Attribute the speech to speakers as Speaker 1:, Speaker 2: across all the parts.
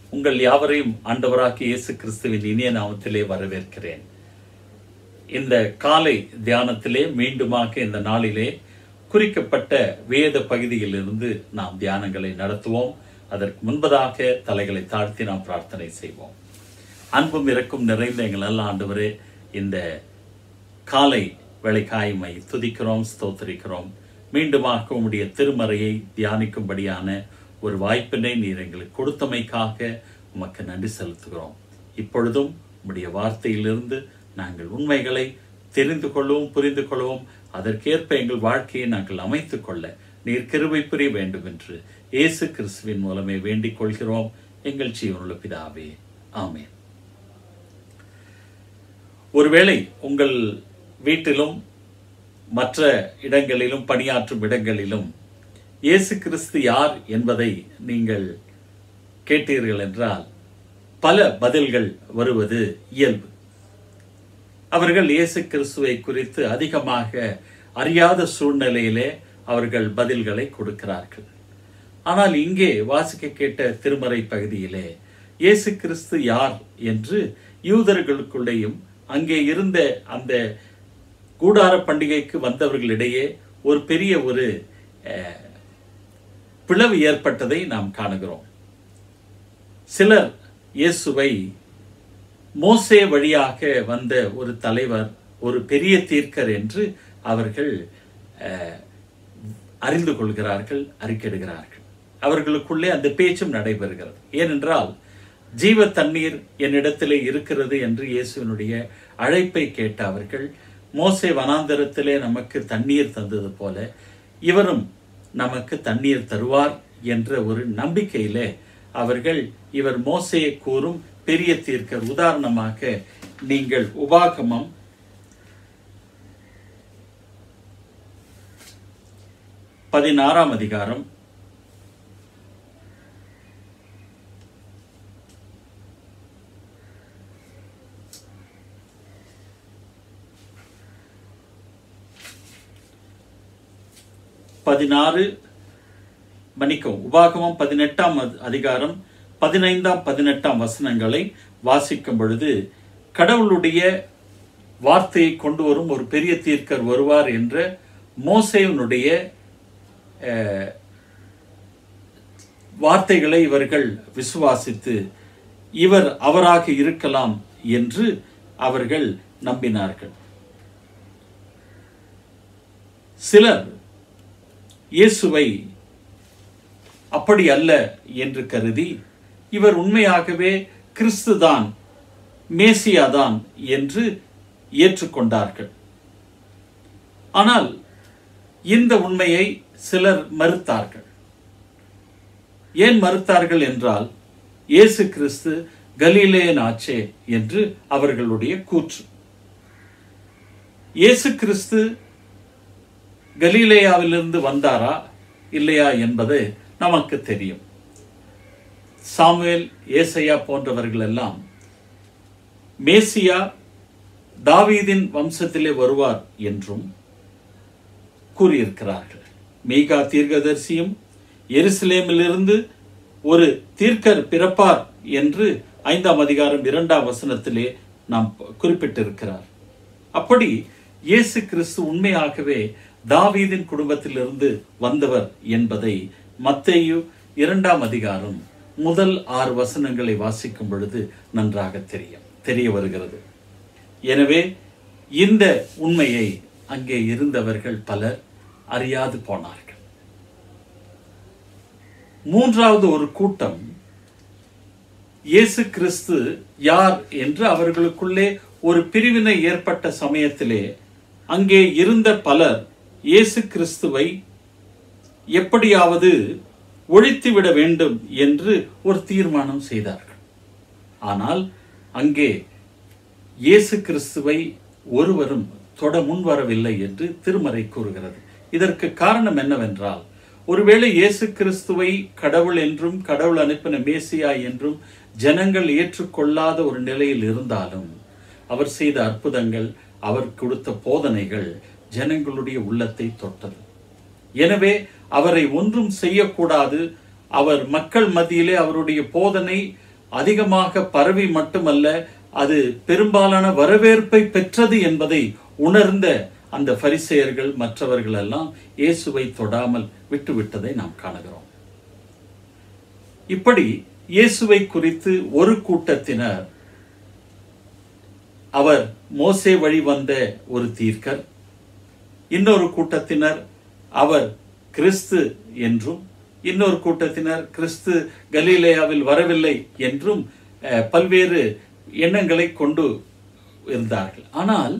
Speaker 1: உங்கள் யாவரையும் ஆண்டவராகிய இயேசு கிறிஸ்துவின் இனிய நாமத்திலே வரவேற்கிறேன் இந்த காலை தியானத்திலே மீண்டுமாக இந்த நாளிலே குறிக்கப்பட்ட வேத பகுதியிலிருந்து நாம் தியானங்களை நடத்துவோம் அதற்கு முன்பதாக தலைகளை தாழ்த்தி நாம் பிரார்த்தனை செய்வோம் அன்பும் இறக்கும் நிறைந்த எங்கள் நல்ல ஆண்டவரே இந்த காலை வேலைக்காய்மை துதிக்கிறோம் ஸ்தோத்திரிக்கிறோம் மீண்டுமாக உம்முடைய திருமறையை தியானிக்கும்படியான ஒரு வாய்ப்பினை நீர் எங்களுக்கு கொடுத்தமைக்காக உமக்கு நன்றி செலுத்துகிறோம் இப்பொழுதும் உம்முடைய வார்த்தையிலிருந்து நாங்கள் உண்மைகளை தெரிந்து கொள்ளவும் புரிந்து கொள்ளவும் அதற்கேற்ப எங்கள் வாழ்க்கையை நாங்கள் அமைத்துக் கொள்ள நீர் கிருபை புரிய வேண்டும் என்று இயேசு கிறிஸ்துவின் மூலமே வேண்டிக் கொள்கிறோம் எங்கள் ஜீவனுள்ள பிதாவே ஆமென் ஒருவேளை உங்கள் வீட்டிலும் மற்ற இடங்களிலும் பணியாற்றும் இடங்களிலும் இயேசு கிறிஸ்து யார் என்பதை நீங்கள் கேட்டீர்கள் என்றால் பல பதில்கள் வருவது இயல்பு அவர்கள் இயேசு கிறிஸ்துவை குறித்து அதிகமாக அறியாத சூழ்நிலையிலே அவர்கள் பதில்களை கொடுக்கிறார்கள் ஆனால் இங்கே வாசிக்க கேட்ட திருமறை பகுதியிலே இயேசு கிறிஸ்து யார் என்று யூதர்களுக்குள்ளேயும் அங்கே இருந்த அந்த கூடார பண்டிகைக்கு வந்தவர்களிடையே ஒரு பெரிய ஒரு அஹ், பிளவு ஏற்பட்டதை நாம் காணுகிறோம் சிலர் இயேசுவை மோசே வழியாக வந்த ஒரு தலைவர் ஒரு பெரிய தீர்க்கர் என்று அவர்கள் அஹ், அறிந்து கொள்கிறார்கள் அறிக்கையிடுகிறார்கள் அவர்களுக்குள்ளே அந்த பேச்சும் நடைபெறுகிறது ஏனென்றால் ஜீவ தண்ணீர் என்னிடத்திலே இருக்கிறது என்று இயேசுவினுடைய அழைப்பை கேட்ட அவர்கள் மோசே வனாந்தரத்திலே நமக்கு தண்ணீர் தந்தது போல இவரும் நமக்கு தண்ணீர் தருவார் என்ற ஒரு நம்பிக்கையிலே அவர்கள் இவர் மோசையை கூறும் பெரிய தீர்க்கர் உதாரணமாக நீங்கள் உபாகமம் பதினாறாம் அதிகாரம் பதினாறு மன்னிக்கவும் உபாகமம் பதினெட்டாம் அதி- அதிகாரம் பதினைந்தாம் பதினெட்டாம் வசனங்களை வாசிக்கும் பொழுது கடவுளுடைய வார்த்தையை கொண்டு வரும் ஒரு பெரிய தீர்க்கர் வருவார் என்ற மோசேவனுடைய அஹ், வார்த்தைகளை இவர்கள் விசுவாசித்து இவர் அவராக இருக்கலாம் என்று அவர்கள் நம்பினார்கள் சிலர் இயேசுவை அப்படி அல்ல என்று கருதி இவர் உண்மையாகவே கிறிஸ்துதான் மேசியாதான் என்று ஏற்றுக்கொண்டார்கள் ஆனால் இந்த உண்மையை சிலர் மறுத்தார்கள் ஏன் மறுத்தார்கள் என்றால் இயேசு கிறிஸ்து கலிலேயன் ஆச்சே என்று அவர்களுடைய கூற்று இயேசு கிறிஸ்து கலீலேயாவிலிருந்து வந்தாரா இல்லையா என்பது நமக்கு தெரியும் சாமுவேல் ஏசையா போன்றவர்கள் எல்லாம் மேசியா தாவீதின் வம்சத்திலே வருவார் என்றும் கூறியிருக்கிறார்கள் மீகா தீர்க்கதரிசியும் எருசலேமிலிருந்து ஒரு தீர்க்கர் பிறப்பார் என்று ஐந்தாம் அதிகாரம் இரண்டாம் வசனத்திலே நாம் குறிப்பிட்டிருக்கிறார் அப்படி இயேசு கிறிஸ்து உண்மையாகவே தாவீதின் குடும்பத்திலிருந்து வந்தவர் என்பதை மத்தேயு இரண்டாம் அதிகாரம் முதல் ஆறு வசனங்களை வாசிக்கும் பொழுது நன்றாக தெரியும் தெரிய வருகிறது எனவே இந்த உண்மையை அங்கே இருந்தவர்கள் பலர் அறியாது போனார்கள் மூன்றாவது ஒரு கூட்டம் இயேசு கிறிஸ்து யார் என்று அவர்களுக்குள்ளே ஒரு பிரிவினை ஏற்பட்ட சமயத்திலே அங்கே இருந்த பலர் இயேசு கிறிஸ்துவை எப்படியாவது ஒழித்துவிட வேண்டும் என்று ஒரு தீர்மானம் செய்தார்கள் ஆனால் அங்கே இயேசு கிறிஸ்துவை ஒருவரும் தொட முன்வரவில்லை என்று திருமறை கூறுகிறது இதற்கு காரணம் என்னவென்றால் ஒருவேளை இயேசு கிறிஸ்துவை கடவுள் என்றும் கடவுள் அனுப்பின மேசியா என்றும் ஜனங்கள் ஏற்றுக்கொள்ளாத ஒரு நிலையில் இருந்தாலும் அவர் செய்த அற்புதங்கள் அவர் கொடுத்த போதனைகள் ஜனங்களுடைய உள்ளத்தை தொட்டது எனவே அவரை ஒன்றும் செய்யக்கூடாது அவர் மக்கள் மத்தியிலே அவருடைய போதனை அதிகமாக பரவி மட்டுமல்ல அது பெரும்பாலான வரவேற்பை பெற்றது என்பதை உணர்ந்த அந்த பரிசெயர்கள் மற்றவர்கள் எல்லாம் இயேசுவை தொடாமல் விட்டுவிட்டதை நாம் காணுகிறோம் இப்படி இயேசுவை குறித்து ஒரு கூட்டத்தினர் அவர் மோசே வழி வந்த ஒரு தீர்க்கர் இன்னொரு கூட்டத்தினர் அவர் கிறிஸ்து என்றும் இன்னொரு கூட்டத்தினர் கிறிஸ்து கலீலேயாவில் வரவில்லை என்றும் அஹ், பல்வேறு எண்ணங்களை கொண்டு இருந்தார்கள் ஆனால்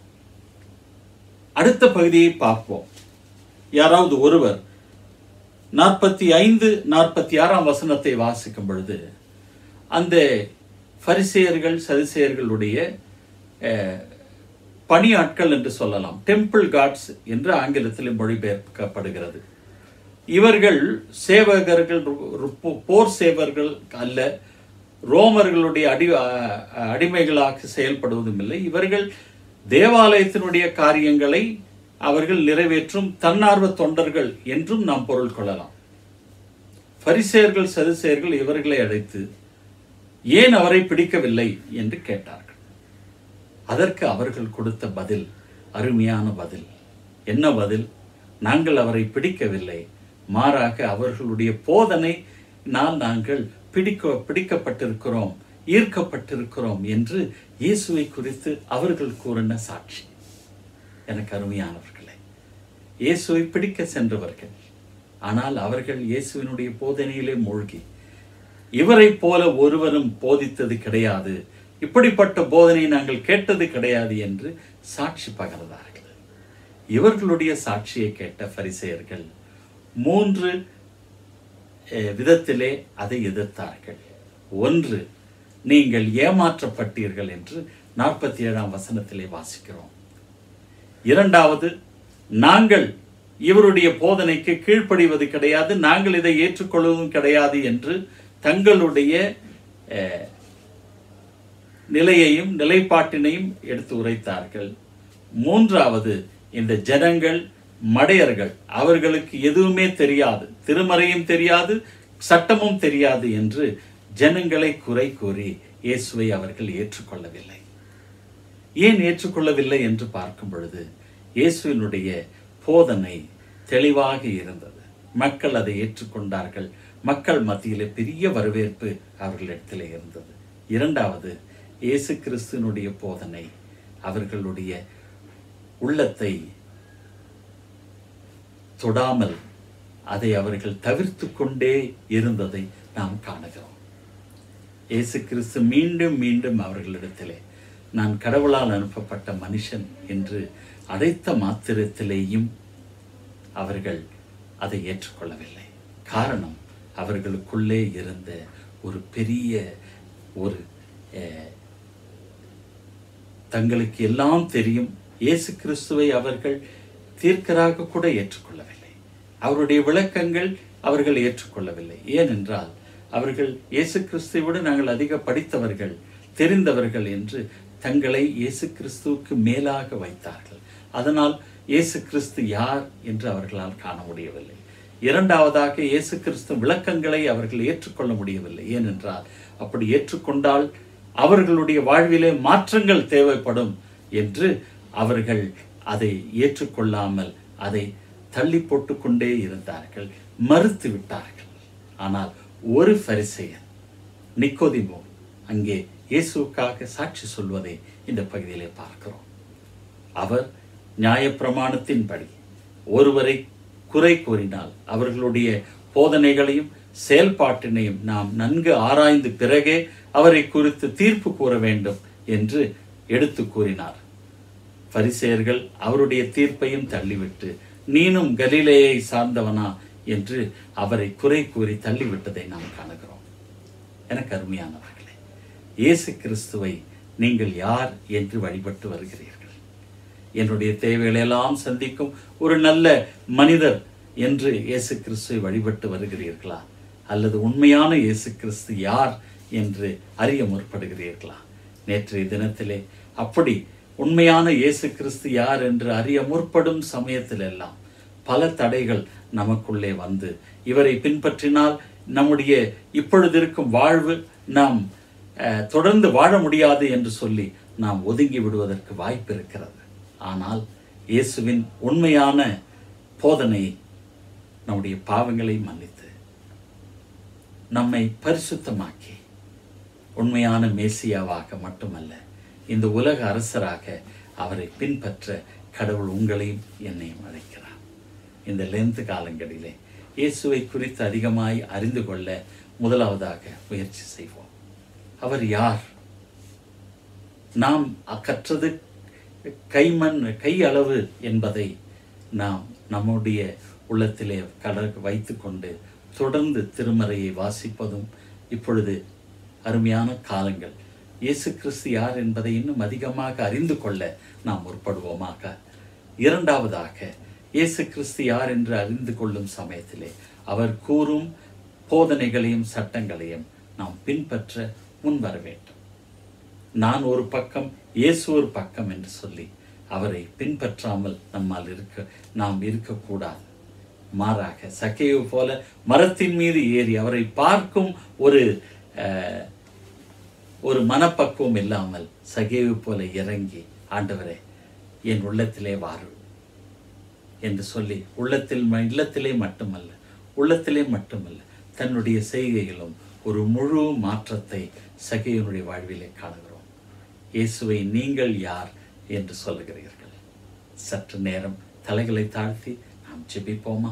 Speaker 1: அடுத்த பகுதியை பார்ப்போம் யாராவது ஒருவர் நாற்பத்தி ஐந்து நாற்பத்தி ஆறாம் வசனத்தை வாசிக்கும் பொழுது அந்த பரிசேயர்கள் சதிசேயர்களுடைய அஹ், பணியாட்கள் என்று சொல்லலாம் டெம்பிள் காட்ஸ் என்று ஆங்கிலத்தில் மொழிபெயர்க்கப்படுகிறது இவர்கள் சேவகர்கள் ரு- போர் சேவர்கள் அல்ல ரோமர்களுடைய அடி அ- அடிமைகளாக செயல்படுவதும் இல்லை இவர்கள் தேவாலயத்தினுடைய காரியங்களை அவர்கள் நிறைவேற்றும் தன்னார்வ தொண்டர்கள் என்றும் நாம் பொருள் கொள்ளலாம் பரிசேயர்கள் சதுசேயர்கள் இவர்களை அழைத்து ஏன் அவரை பிடிக்கவில்லை என்று கேட்டார்கள் அதற்கு அவர்கள் கொடுத்த பதில் அருமையான பதில் என்ன பதில் நாங்கள் அவரை பிடிக்கவில்லை மாறாக அவர்களுடைய போதனை நான் நாங்கள் பிடிக்க பிடிக்கப்பட்டிருக்கிறோம் ஈர்க்கப்பட்டிருக்கிறோம் என்று இயேசுவை குறித்து அவர்கள் கூறின சாட்சி எனக்கு அருமையானவர்களே இயேசுவை பிடிக்க சென்றவர்கள் ஆனால் அவர்கள் இயேசுவினுடைய போதனையிலே மூழ்கி இவரைப் போல ஒருவரும் போதித்தது கிடையாது இப்படிப்பட்ட போதனை நாங்கள் கேட்டது கிடையாது என்று சாட்சி பகர்ந்தார்கள் இவர்களுடைய சாட்சியை கேட்ட பரிசெயர்கள் மூன்று அஹ், விதத்திலே அதை எதிர்த்தார்கள் ஒன்று நீங்கள் ஏமாற்றப்பட்டீர்கள் என்று நாற்பத்தி ஏழாம் வசனத்திலே வாசிக்கிறோம் இரண்டாவது நாங்கள் இவருடைய போதனைக்கு கீழ்ப்படிவது கிடையாது நாங்கள் இதை ஏற்றுக்கொள்வதும் கிடையாது என்று தங்களுடைய அஹ், நிலையையும் நிலைப்பாட்டினையும் எடுத்து உரைத்தார்கள் மூன்றாவது இந்த ஜனங்கள் மடையர்கள் அவர்களுக்கு எதுவுமே தெரியாது திருமறையும் தெரியாது சட்டமும் தெரியாது என்று ஜனங்களை குறை கூறி இயேசுவை அவர்கள் ஏற்றுக்கொள்ளவில்லை ஏன் ஏற்றுக்கொள்ளவில்லை என்று பார்க்கும் பொழுது இயேசுவினுடைய போதனை தெளிவாக இருந்தது மக்கள் அதை ஏற்றுக்கொண்டார்கள் மக்கள் மத்தியிலே பெரிய வரவேற்பு அவர்களிடத்தில் இருந்தது இரண்டாவது இயேசு கிறிஸ்துவினுடைய போதனை அவர்களுடைய உள்ளத்தை தொடாமல் அதை அவர்கள் தவிர்த்து கொண்டே இருந்ததை நாம் காணுகிறோம் இயேசு கிறிஸ்து மீண்டும் மீண்டும் அவர்களிடத்திலே நான் கடவுளால் அனுப்பப்பட்ட மனுஷன் என்று அழைத்த மாத்திரத்திலேயும் அவர்கள் அதை ஏற்றுக்கொள்ளவில்லை காரணம் அவர்களுக்குள்ளே இருந்த ஒரு பெரிய ஒரு அஹ், தங்களுக்கு எல்லாம் தெரியும் இயேசு கிறிஸ்துவை அவர்கள் தீர்க்கராக கூட ஏற்றுக்கொள்ளவில்லை அவருடைய விளக்கங்கள் அவர்கள் ஏற்றுக்கொள்ளவில்லை ஏனென்றால் அவர்கள் இயேசு கிறிஸ்துவை விட நாங்கள் அதிக படித்தவர்கள் தெரிந்தவர்கள் என்று தங்களை இயேசு கிறிஸ்துவுக்கு மேலாக வைத்தார்கள் அதனால் இயேசு கிறிஸ்து யார் என்று அவர்களால் காண முடியவில்லை இரண்டாவதாக இயேசு கிறிஸ்து விளக்கங்களை அவர்கள் ஏற்றுக்கொள்ள முடியவில்லை ஏனென்றால் அப்படி ஏற்றுக்கொண்டால் அவர்களுடைய வாழ்விலே மாற்றங்கள் தேவைப்படும் என்று அவர்கள் அதை ஏற்றுக்கொள்ளாமல் அதை தள்ளி போட்டுக்கொண்டே இருந்தார்கள் மறுத்து விட்டார்கள் ஆனால் ஒரு பரிசெயன் நிக்கோதிமோ அங்கே இயேசுவுக்காக சாட்சி சொல்வதை இந்த பகுதியிலே பார்க்கிறோம் அவர் நியாயப்பிரமாணத்தின்படி ஒருவரை குறை கூறினால் அவர்களுடைய போதனைகளையும் செயல்பாட்டினையும் நாம் நன்கு ஆராய்ந்து பிறகே அவரை குறித்து தீர்ப்பு கூற வேண்டும் என்று எடுத்து கூறினார் பரிசேயர்கள் அவருடைய தீர்ப்பையும் தள்ளிவிட்டு நீனும் கலிலேயை சார்ந்தவனா என்று அவரை குறை கூறி தள்ளிவிட்டதை நாம் காணுகிறோம் எனக்கு அருமையானவர்களே இயேசு கிறிஸ்துவை நீங்கள் யார் என்று வழிபட்டு வருகிறீர்கள் என்னுடைய தேவைகளை எல்லாம் சந்திக்கும் ஒரு நல்ல மனிதர் என்று இயேசு கிறிஸ்துவை வழிபட்டு வருகிறீர்களா அல்லது உண்மையான இயேசு கிறிஸ்து யார் என்று அறிய முற்படுகிறீர்களா நேற்றைய தினத்திலே அப்படி உண்மையான இயேசு கிறிஸ்து யார் என்று அறிய முற்படும் சமயத்திலெல்லாம் பல தடைகள் நமக்குள்ளே வந்து இவரை பின்பற்றினால் நம்முடைய இப்பொழுது இருக்கும் வாழ்வு நாம் அஹ், தொடர்ந்து வாழ முடியாது என்று சொல்லி நாம் ஒதுங்கி விடுவதற்கு வாய்ப்பு இருக்கிறது ஆனால் இயேசுவின் உண்மையான போதனை நம்முடைய பாவங்களை மன்னித்து நம்மை பரிசுத்தமாக்கி உண்மையான மேசியாவாக மட்டுமல்ல இந்த உலக அரசராக அவரை பின்பற்ற கடவுள் உங்களையும் என்னையும் அழைக்கிறார் இந்த லென்த் காலங்களிலே இயேசுவை குறித்து அதிகமாய் அறிந்து கொள்ள முதலாவதாக முயற்சி செய்வோம் அவர் யார் நாம் கற்றது கைமண் கை அளவு என்பதை நாம் நம்முடைய உள்ளத்திலே கடல் வைத்துக்கொண்டு தொடர்ந்து திருமறையை வாசிப்பதும் இப்பொழுது அருமையான காலங்கள் இயேசு கிறிஸ்து யார் என்பதை இன்னும் அதிகமாக அறிந்து கொள்ள நாம் முற்படுவோமாக இரண்டாவதாக இயேசு கிறிஸ்து யார் என்று அறிந்து கொள்ளும் சமயத்திலே அவர் கூறும் போதனைகளையும் சட்டங்களையும் நாம் பின்பற்ற முன்வர வேண்டும் நான் ஒரு பக்கம் இயேசு ஒரு பக்கம் என்று சொல்லி அவரை பின்பற்றாமல் நம்மால் இருக்க நாம் இருக்கக்கூடாது மாறாக சக்கையு போல மரத்தின் மீது ஏறி அவரை பார்க்கும் ஒரு அஹ், ஒரு மனப்பக்குவம் இல்லாமல் சகைவு போல இறங்கி ஆண்டவரே என் உள்ளத்திலே வாரு என்று சொல்லி உள்ளத்தில் ம- இல்லத்திலே மட்டுமல்ல உள்ளத்திலே மட்டுமல்ல தன்னுடைய செய்கையிலும் ஒரு முழு மாற்றத்தை சகையனுடைய வாழ்விலே காணுகிறோம் இயேசுவை நீங்கள் யார் என்று சொல்லுகிறீர்கள் சற்று நேரம் தலைகளை தாழ்த்தி நாம் ஜெபிப்போமா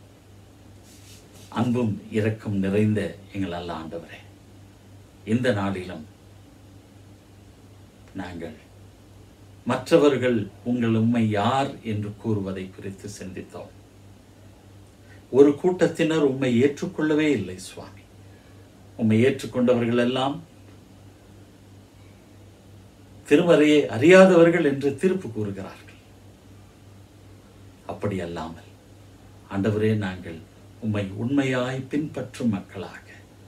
Speaker 1: அன்பும் இரக்கம் நிறைந்த எங்கள் அல்ல ஆண்டவரே இந்த நாளிலும் நாங்கள் மற்றவர்கள் உங்கள் உண்மை யார் என்று கூறுவதை குறித்து சிந்தித்தோம் ஒரு கூட்டத்தினர் உம்மை ஏற்றுக்கொள்ளவே இல்லை சுவாமி உம்மை ஏற்றுக்கொண்டவர்கள் எல்லாம் திருமறையை அறியாதவர்கள் என்று தீர்ப்பு கூறுகிறார்கள் அப்படி அல்லாமல் ஆண்டவரே நாங்கள் உம்மை உண்மையாய் பின்பற்றும் மக்களாக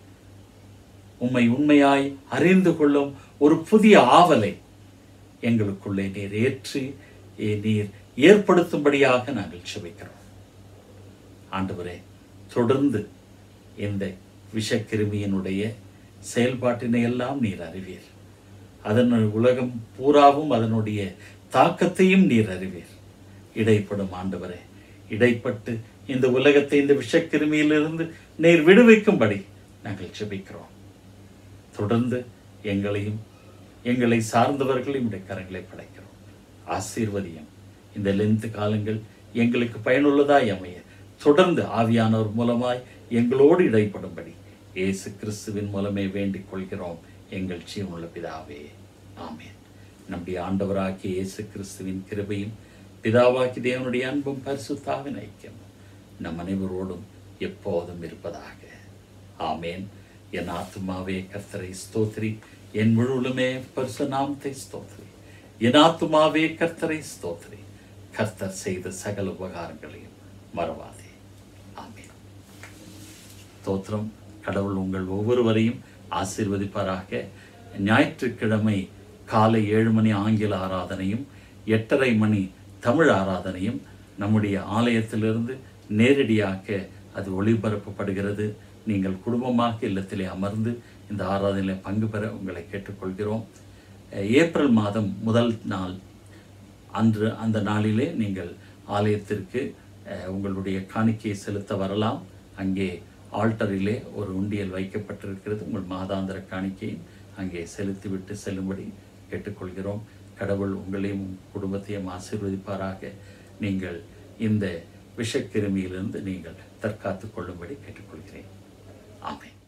Speaker 1: உம்மை உண்மையாய் அறிந்து கொள்ளும் ஒரு புதிய ஆவலை எங்களுக்குள்ளே நீர் ஏற்றி ஏ- நீர் ஏற்படுத்தும்படியாக நாங்கள் செபிக்கிறோம் ஆண்டவரே தொடர்ந்து இந்த விஷக்கிருமியினுடைய செயல்பாட்டினை எல்லாம் நீர் அறிவீர் அதன் உலகம் பூராவும் அதனுடைய தாக்கத்தையும் நீர் அறிவீர் இடைப்படும் ஆண்டவரே இடைப்பட்டு இந்த உலகத்தை இந்த விஷக்கிருமியிலிருந்து நீர் விடுவிக்கும்படி நாங்கள் செபிக்கிறோம் தொடர்ந்து எங்களையும் எங்களை சார்ந்தவர்களையும் உடைய கரங்களை படைக்கிறோம் ஆசீர்வதியம் இந்த லென்த் காலங்கள் எங்களுக்கு பயனுள்ளதாய் அமைய தொடர்ந்து ஆவியானவர் மூலமாய் எங்களோடு இடைப்படும்படி இயேசு கிறிஸ்துவின் மூலமே வேண்டிக் கொள்கிறோம் எங்கள் ஜீவனுள்ள பிதாவே ஆமென் நம்முடைய ஆண்டவராகிய இயேசு கிறிஸ்துவின் கிருபையும் பிதாவாக்கி தேவனுடைய அன்பும் பரிசுத்தாவின் ஐக்கியமும் நம் அனைவரோடும் எப்போதும் இருப்பதாக ஆமேன் என் ஆத்துமாவே கர்த்தரை ஸ்தோத்ரி என் முழுவலுமே பரிசு நாமத்தை ஸ்தோத்ரி என் ஆத்துமாவே கர்த்தரை ஸ்தோத்ரி கர்த்தர் செய்த சகல உபகாரங்களையும் மறவாதே ஆமேன் ஸ்தோத்திரம் கடவுள் உங்கள் ஒவ்வொருவரையும் ஆசீர்வதிப்பாராக ஞாயிற்றுக்கிழமை காலை ஏழு மணி ஆங்கில ஆராதனையும் எட்டரை மணி தமிழ் ஆராதனையும் நம்முடைய ஆலயத்திலிருந்து நேரடியாக அது ஒளிபரப்பப்படுகிறது நீங்கள் குடும்பமாக இல்லத்திலே அமர்ந்து இந்த ஆராதனையில் பங்கு பெற உங்களை கேட்டுக்கொள்கிறோம் அஹ் ஏப்ரல் மாதம் முதல் நாள் அன்று அந்த நாளிலே நீங்கள் ஆலயத்திற்கு அஹ், உங்களுடைய காணிக்கையை செலுத்த வரலாம் அங்கே ஆல்டரிலே ஒரு உண்டியல் வைக்கப்பட்டிருக்கிறது உங்கள் மாதாந்திர காணிக்கையை அங்கே செலுத்திவிட்டு செல்லும்படி கேட்டுக்கொள்கிறோம் கடவுள் உங்களையும் உங்கள் குடும்பத்தையும் ஆசீர்வதிப்பாராக நீங்கள் இந்த விஷக்கிருமியிலிருந்து நீங்கள் தற்காத்துக் கொள்ளும்படி கேட்டுக்கொள்கிறேன் ஆமென்